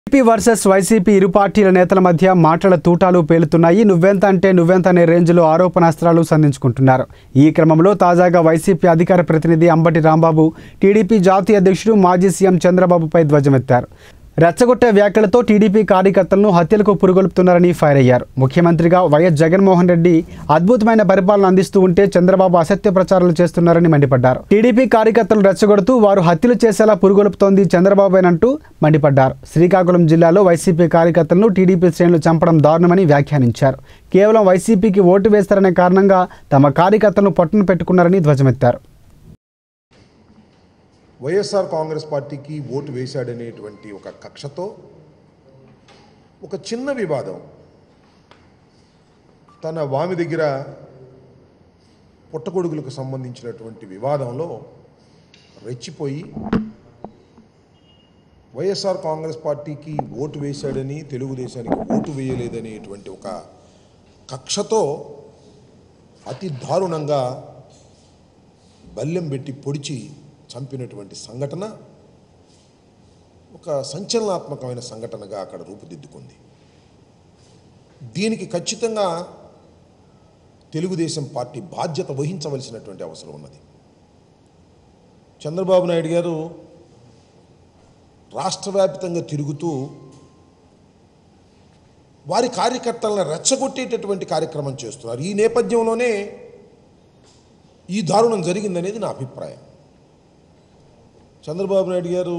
TDP versus YCP ఇరు పార్టీల నేతల మధ్య మాటల తూటాలు పేలుతున్నాయి నువ్వెంత అంటే నువ్వెంత అనే రేంజ్లో ఆరోపణాస్త్రాలు సంధించుకుంటున్నారు ఈ క్రమంలో తాజాగా వైసీపీ అధికార ప్రతినిధి అంబటి రాంబాబు టీడీపీ జాతీయ అధ్యక్షుడు మాజీ సీఎం చంద్రబాబుపై ధ్వజమెత్తారు రెచ్చగొట్టే వ్యాఖ్యలతో టీడీపీ కార్యకర్తలను హత్యలకు పురుగొల్పుతున్నారని ఫైర్ అయ్యారు ముఖ్యమంత్రిగా వైఎస్ జగన్మోహన్ రెడ్డి అద్భుతమైన పరిపాలన అందిస్తూ ఉంటే చంద్రబాబు అసత్య ప్రచారాలు చేస్తున్నారని మండిపడ్డారు టీడీపీ కార్యకర్తలు రెచ్చగొడుతూ వారు హత్యలు చేసేలా పురుగొల్పుతోంది చంద్రబాబేనంటూ మండిపడ్డారు శ్రీకాకుళం జిల్లాలో వైసీపీ కార్యకర్తలను టీడీపీ శ్రేణులు చంపడం దారుణమని వ్యాఖ్యానించారు కేవలం వైసీపీకి ఓటు వేస్తారనే కారణంగా తమ కార్యకర్తలను పట్టున పెట్టుకున్నారని ధ్వజమెత్తారు వైఎస్ఆర్ కాంగ్రెస్ పార్టీకి ఓటు వేశాడనేటువంటి ఒక కక్షతో ఒక చిన్న వివాదం తన వామి దగ్గర పుట్టగొడుగులకు సంబంధించినటువంటి వివాదంలో రెచ్చిపోయి వైఎస్ఆర్ కాంగ్రెస్ పార్టీకి ఓటు వేశాడని తెలుగుదేశానికి ఓటు వేయలేదనేటువంటి ఒక కక్షతో అతి దారుణంగా బల్లెం పెట్టి పొడిచి చంపినటువంటి సంఘటన ఒక సంచలనాత్మకమైన సంఘటనగా అక్కడ రూపుదిద్దుకుంది దీనికి ఖచ్చితంగా తెలుగుదేశం పార్టీ బాధ్యత వహించవలసినటువంటి అవసరం ఉన్నది చంద్రబాబు నాయుడు గారు రాష్ట్ర వ్యాప్తంగా తిరుగుతూ వారి కార్యకర్తలను రెచ్చగొట్టేటటువంటి కార్యక్రమం చేస్తున్నారు ఈ నేపథ్యంలోనే ఈ దారుణం జరిగిందనేది నా అభిప్రాయం చంద్రబాబు నాయుడు గారు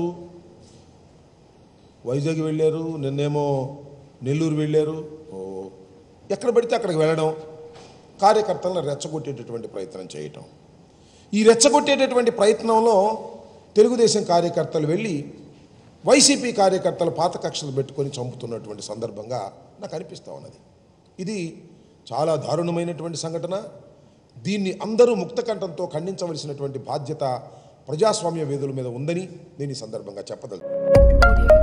వైజాగ్ వెళ్ళారు నిన్నేమో నెల్లూరు వెళ్ళారు ఓ, ఎక్కడ పడితే అక్కడికి వెళ్ళడం కార్యకర్తలను రెచ్చగొట్టేటటువంటి ప్రయత్నం చేయటం ఈ రెచ్చగొట్టేటటువంటి ప్రయత్నంలో తెలుగుదేశం కార్యకర్తలు వెళ్ళి వైసీపీ కార్యకర్తలు పాత కక్షలు పెట్టుకొని చంపుతున్నటువంటి సందర్భంగా నాకు అనిపిస్తూ ఉన్నది ఇది చాలా దారుణమైనటువంటి సంఘటన దీన్ని అందరూ ముక్తకంఠంతో ఖండించవలసినటువంటి బాధ్యత ప్రజాస్వామ్య వేదుల మీద ఉందని నేను ఈ సందర్భంగా చెప్పదలుచుకున్నాను